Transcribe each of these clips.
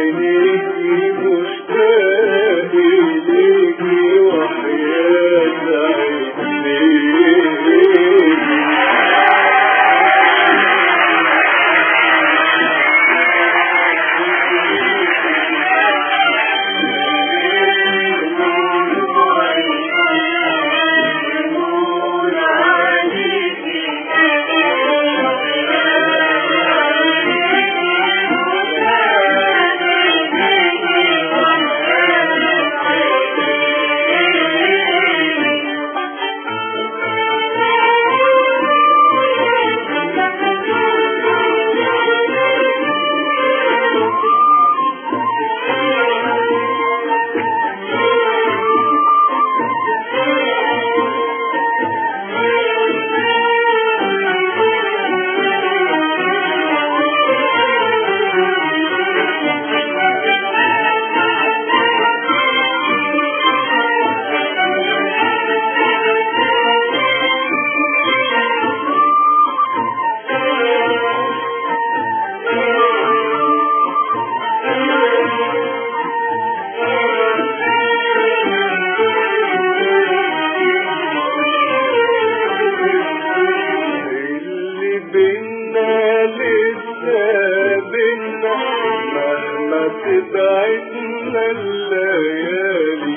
عينيكي مشتاق إليكي وحياة عينيكي اللي بينا لسه بينا مهما تبعدنا الليالي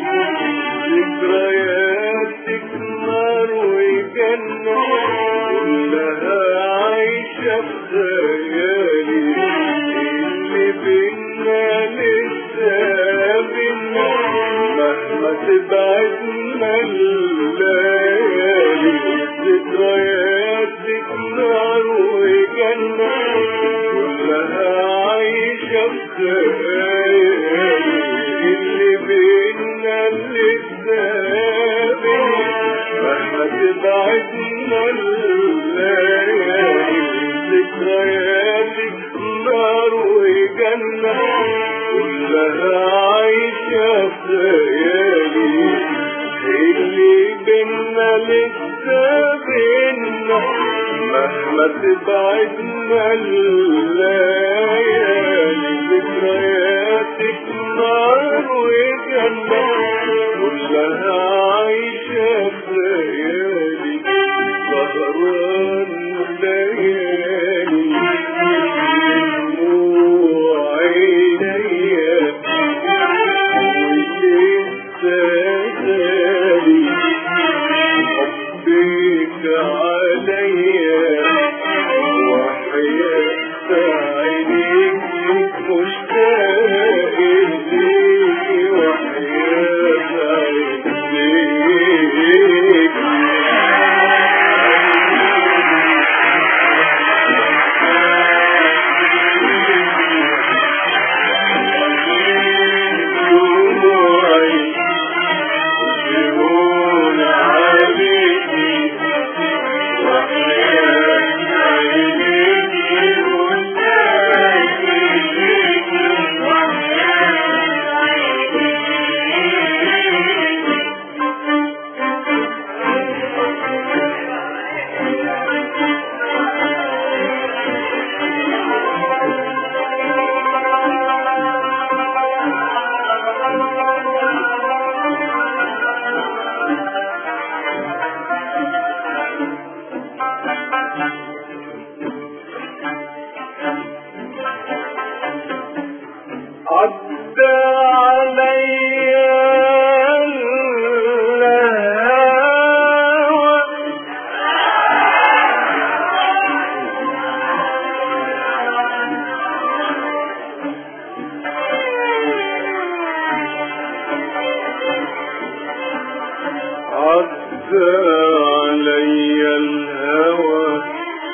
ذكرياتك نار وجنة كلها عايشة في خيالي اللي بينا لسه بينا مهما تبعدنا الليالي ذكرياتك نار وجنة كلها عايشة في خيالي اللي بينا لسه بينا مهما تبعدنا الليالي ذكرياتك نار وجنة كلها عايشة في خيالي اللي بينا لسه بينا مهما تبعدنا الليالي ذكرياتك نار وجنة كلها عايشة في خيالي سهران ليالي دموع عينيا ولسه غالي حبك عليا وحياة عينيك مشتاق إليك وحياة عينيك دموعي يهون عليكي وحياة عينيكي مشتاق إليكي عدى علي الهوى عدى علي الهوى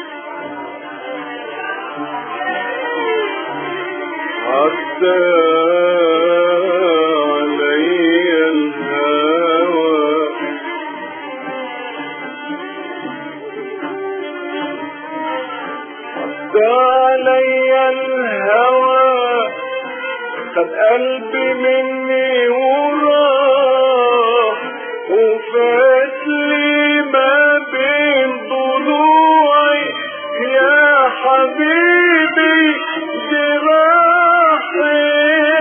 عدى علي الهوى عدى علي الهوى خد قلبي مني وراح وفات لي ما بين ضلوعي يا حبيبي جراحي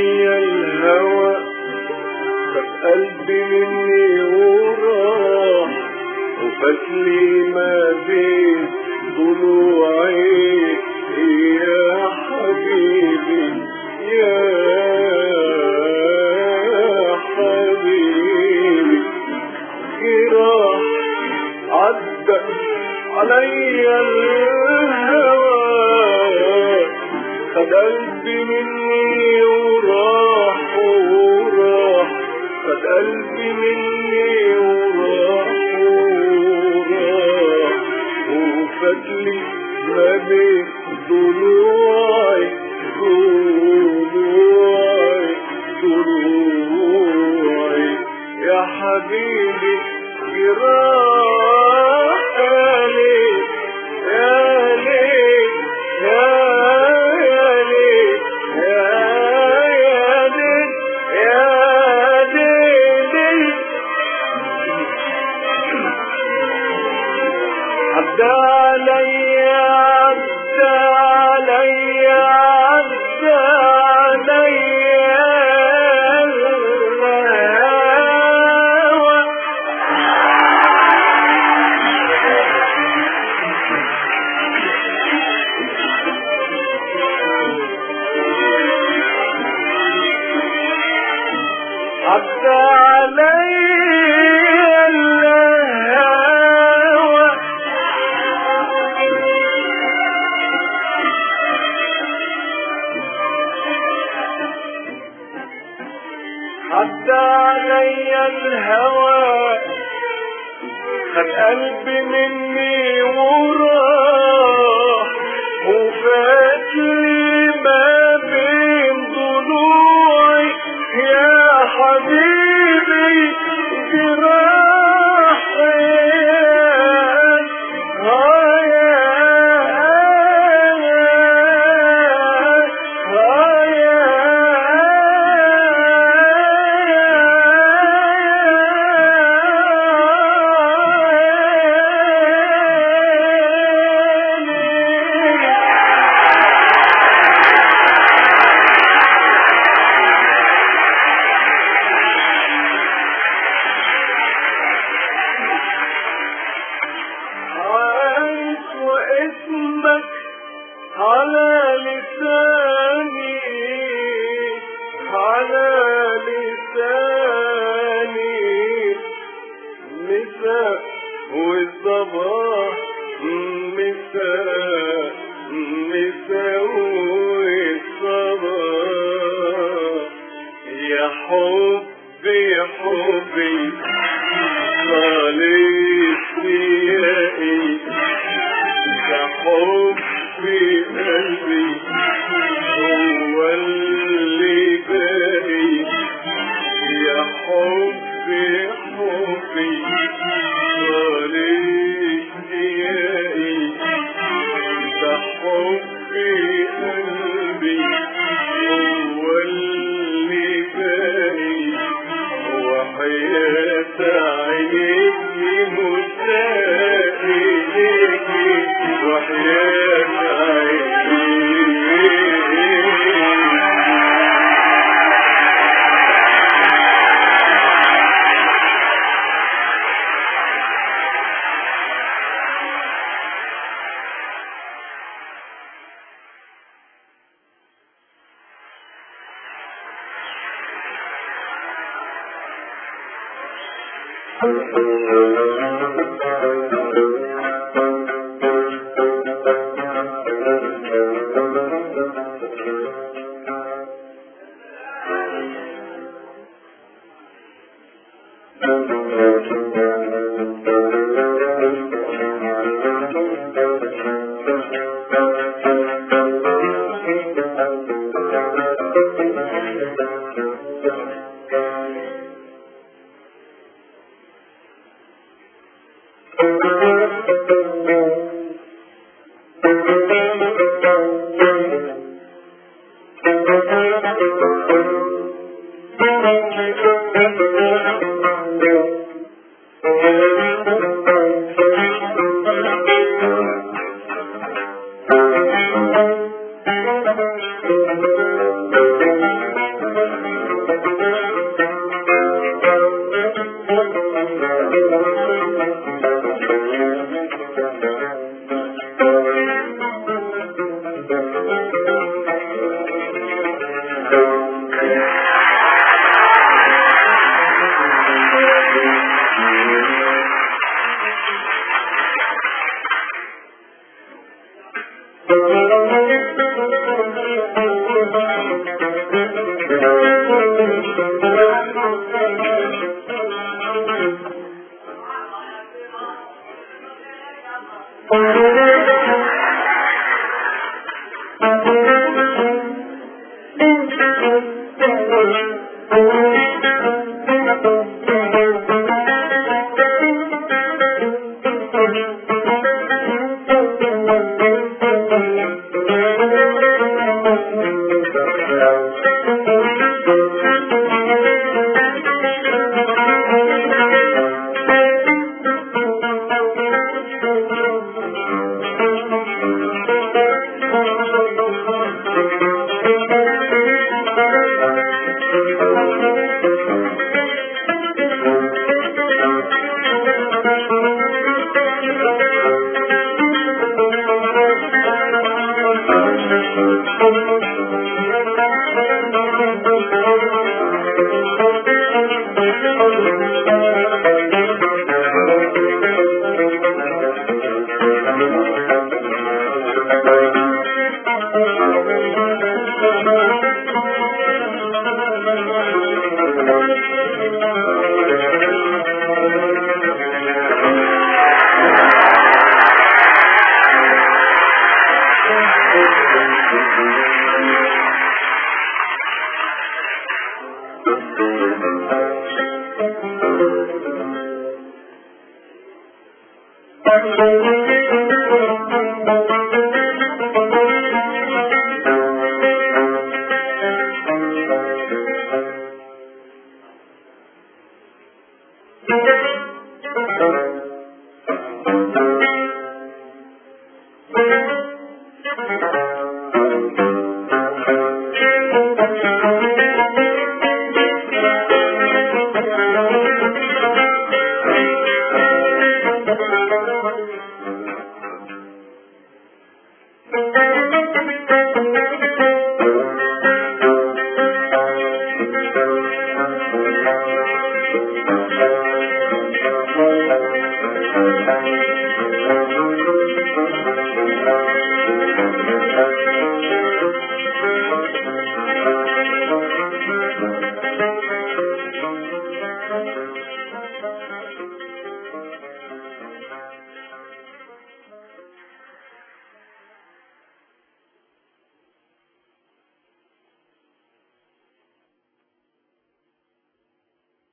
علي الهوى خد قلبي مني وراح وفاتلي ما بين ضلوعي يا حبيبي يا حبيبي جراح عدى علي الهوى خد قلبي مني وراح وراح خد قلبي مني وراح وراح وفاتلي ما بين ضلوعي ضلوعي ضلوعي يا حبيبي جراح يا ليل يا ليل يا يا ليل يا يا ليل يا ليل عدى علي عدى علي عدى علي الهوى عدى علي الهوى عدى علي الهوى خد قلبي مني وراح وفاتلي ما بين ضلوعي يا حبيبي جراح عايش واسمك على لساني على لساني مساء والصباح مساء مساء والصباح يا حبي حبي خالص يائي يا حبي قلبي هو اللي باقي يا حبي حبي خالص يائي ده حبي قلبي هو اللي باقي وحياة عيني مشتاق ليكي وحياة عيني Thank you.